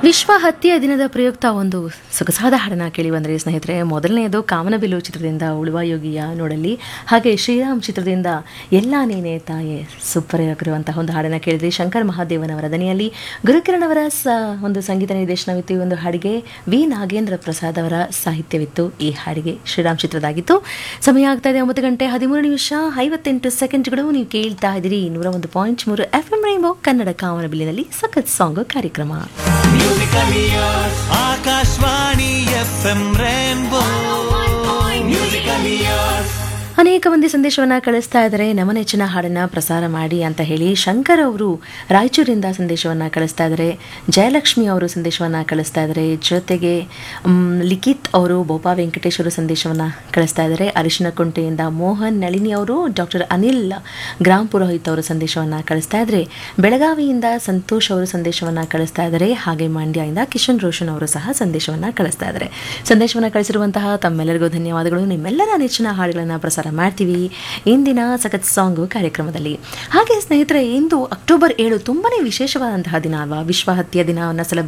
ವಿಶ್ವ ಹತ್ಯೆ ದಿನದ ಪ್ರಯುಕ್ತ ಒಂದು ಸೊಗಸಾದ ಹಾಡನ್ನ ಕೇಳಿ ಬಂದರೆ ಸ್ನೇಹಿತರೆ ಮೊದಲನೆಯದು ಕಾಮನಬಿಲ್ಲು ಚಿತ್ರದಿಂದ ಉಳುವ ಯೋಗಿಯ ನೋಡಲ್ಲಿ ಹಾಗೆ ಶ್ರೀರಾಮ್ ಚಿತ್ರದಿಂದ ಎಲ್ಲ ನೀನೇ ತಾಯೇ ಸೂಪರ್ ಆಗಿರುವಂತಹ ಒಂದು ಹಾಡನ್ನು ಕೇಳಿದ್ರಿ ಶಂಕರ್ ಮಹಾದೇವನವರ ದನಿಯಲ್ಲಿ ಗುರುಕಿರಣ್ ಅವರ ಸ ಒಂದು ಸಂಗೀತ ನಿರ್ದೇಶನವಿತ್ತು ಈ ಒಂದು ಹಾಡಿಗೆ ವಿ ನಾಗೇಂದ್ರ ಪ್ರಸಾದ್ ಅವರ ಸಾಹಿತ್ಯವಿತ್ತು ಈ ಹಾಡಿಗೆ ಶ್ರೀರಾಮ್ ಚಿತ್ರದಾಗಿತ್ತು ಸಮಯ ಆಗ್ತಾ ಇದೆ ಒಂಬತ್ತು ಗಂಟೆ ಹದಿಮೂರು ನಿಮಿಷ ಐವತ್ತೆಂಟು ಸೆಕೆಂಡ್ಗಳು ನೀವು ಕೇಳ್ತಾ ಇದ್ದೀರಿ ನೂರ ಒಂದು ಪಾಯಿಂಟ್ ಮೂರು ಎಫ್ ಎಂ ರೈನ್ಬೋ ಕನ್ನಡ ಕಾಮನಬಿಲ್ಲಿನಲ್ಲಿ ಸಖತ್ ಸಾಂಗ್ ಕಾರ್ಯಕ್ರಮ Akashvani F M rainbow musical years ಅನೇಕ ಮಂದಿ ಸಂದೇಶವನ್ನ ಕಳಿಸ್ತಾ ಇದ್ದಾರೆ ನಮ್ಮ ನೆಚ್ಚಿನ ಹಾಡನ್ನ ಪ್ರಸಾರ ಮಾಡಿ ಅಂತ ಹೇಳಿ ಶಂಕರ್ ಅವರು ರಾಯಚೂರಿಂದ ಸಂದೇಶವನ್ನ ಕಳಿಸ್ತಾ ಇದ್ದಾರೆ ಜಯಲಕ್ಷ್ಮಿ ಅವರು ಸಂದೇಶವನ್ನ ಕಳಿಸ್ತಾ ಇದ್ದಾರೆ ಜೊತೆಗೆ ಮ್, ಲಿಖಿತ್ ಅವರು ಬೋಪಾ ವೆಂಕಟೇಶ್ ಅವರು ಸಂದೇಶವನ್ನ ಕಳಿಸ್ತಾ ಇದ್ದಾರೆ ಅರಿಶಿನ ಕುಂಟೆಯಿಂದ ಮೋಹನ್ ನಳಿನಿ ಅವರು ಡಾಕ್ಟರ್ ಅನಿಲ್ ಗ್ರಾಮ್ ಪುರೋಹಿತ್ ಅವರು ಸಂದೇಶವನ್ನ ಕಳಿಸ್ತಾ ಇದ್ದಾರೆ ಬೆಳಗಾವಿಯಿಂದ ಸಂತೋಷ್ ಅವರು ಸಂದೇಶವನ್ನ ಕಳಿಸ್ತಾ ಇದ್ದಾರೆ ಹಾಗೆ ಮಂಡ್ಯದಿಂದ ಕಿಶನ್ ರೋಷನ್ ಅವರು ಸಹ ಸಂದೇಶವನ್ನ ಕಳಿಸ್ತಾ ಇದ್ದಾರೆ ಸಂದೇಶವನ್ನ ಕಳಿಸಿರುವಂತಹ ತಮ್ಮೆಲ್ಲರಿಗೂ ಧನ್ಯವಾದಗಳು ನಿಮ್ಮೆಲ್ಲರ ನೆಚ್ಚಿನ ಹಾಡುಗಳನ್ನು ಪ್ರಸಾರ ಮಾಡ್ತೀವಿ ಇಂದಿನ ಸಖತ್ ಸಾಂಗು ಕಾರ್ಯಕ್ರಮದಲ್ಲಿ ಹಾಗೆ ಸ್ನೇಹಿತರೆ ಇಂದು ಅಕ್ಟೋಬರ್ ಏಳು ತುಂಬಾನೇ ವಿಶೇಷವಾದಂತಹ ದಿನ ಅಲ್ವಾ ವಿಶ್ವ ಹತ್ಯೆ ದಿನವನ್ನು ಸೆಲೆಬ್ರೇಟ್